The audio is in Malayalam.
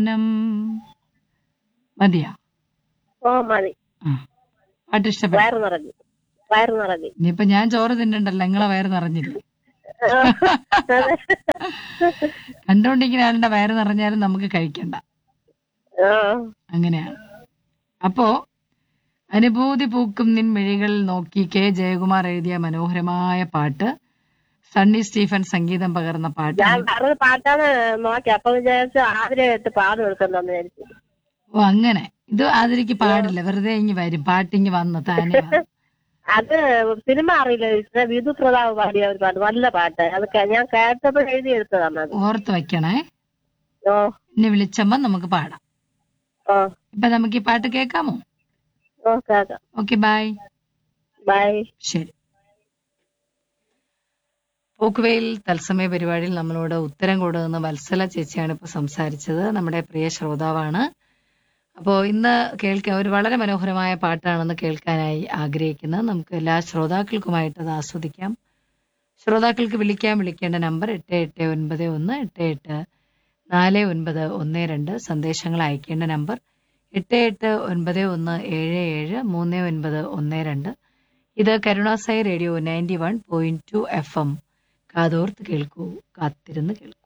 നം. മതിയാ ഓ മതി ആ. പാട്ട് ഇഷ്ടപ്പെട്ടു വയറ് നിറഞ്ഞു വയറ് നിറഞ്ഞു ഇനിയിപ്പൊ ഞാൻ ചോറ് തിന്നണ്ടല്ലോ നിങ്ങളെ വയറ് നിറഞ്ഞില്ലേ അതെ. കണ്ടോണ്ടിരിക്കുന്ന ആളുടെ വയറ് നിറഞ്ഞാലും നമുക്ക് കഴിക്കണ്ട ആ. അങ്ങനെയാണ് അപ്പോ അനുഭൂതി പൂക്കും നിൻ മിഴികൾ നോക്കി കെ ജയകുമാർ എഴുതിയ മനോഹരമായ പാട്ട് സണ്ണി സ്റ്റീഫൻ സംഗീതം പകർന്ന പാട്ട് ഞാൻ പറഞ്ഞ പാട്ടാണ് നോക്കി അപ്പൊ വിചാരിച്ചു ആതിരയായിട്ട് പാട് എടുക്കണ്ടെന്ന് വിചാരിച്ചു ഓ അങ്ങനെ ഇത് അതിലേക്ക് പാടില്ല വെറുതെ ഇങ്ങി വരും പാട്ടിങ്ങി വന്ന് താനെ വന്ന്. അത് സിനിമ അറിയില്ല ചേച്ചി. വിധു പ്രതാപ് പാടിയ ഒരു പാട്ട് നല്ല പാട്ട് അത് ക- ഞാൻ കേട്ടപ്പോൾ എഴുതി എടുത്തതാണ് അത് ഓർത്ത് വെക്കണേ ഓ എന്നെ വിളിച്ചമ്മ നമുക്ക് പാടാം ഓ ഇപ്പൊ നമുക്ക് ഈ പാട്ട് കേൾക്കാമോ ഓ കേക്കാം ഓക്കെ ബൈ ബൈ ശരി പോക്കുവെയിൽ തത്സമയ പരിപാടിയിൽ നമ്മളോട് ഉത്തരം കൊടുക്കുന്ന വത്സല ചേച്ചിയാണ് ഇപ്പോൾ സംസാരിച്ചത് നമ്മുടെ പ്രിയ ശ്രോതാവാണ് അപ്പോൾ ഇന്ന് കേൾക്കാൻ ഒരു വളരെ മനോഹരമായ പാട്ടാണെന്ന് കേൾക്കാനായി ആഗ്രഹിക്കുന്നത് നമുക്ക് എല്ലാ ശ്രോതാക്കൾക്കുമായിട്ട് അത് ആസ്വദിക്കാം ശ്രോതാക്കൾക്ക് വിളിക്കാൻ വിളിക്കേണ്ട നമ്പർ എട്ട് എട്ട് ഒൻപത് ഒന്ന് എട്ട് എട്ട് നാല് ഒൻപത് ഒന്ന് രണ്ട് സന്ദേശങ്ങൾ അയക്കേണ്ട നമ്പർ എട്ട് എട്ട് ഒൻപത് ഒന്ന് ഏഴ് ഏഴ് മൂന്ന് ഒൻപത് ഒന്ന് രണ്ട് ഇത് Karunasai radio ninety one point two F M കാതോർത്ത് കേൾക്കൂ കാത്തിരുന്ന് കേൾക്കൂ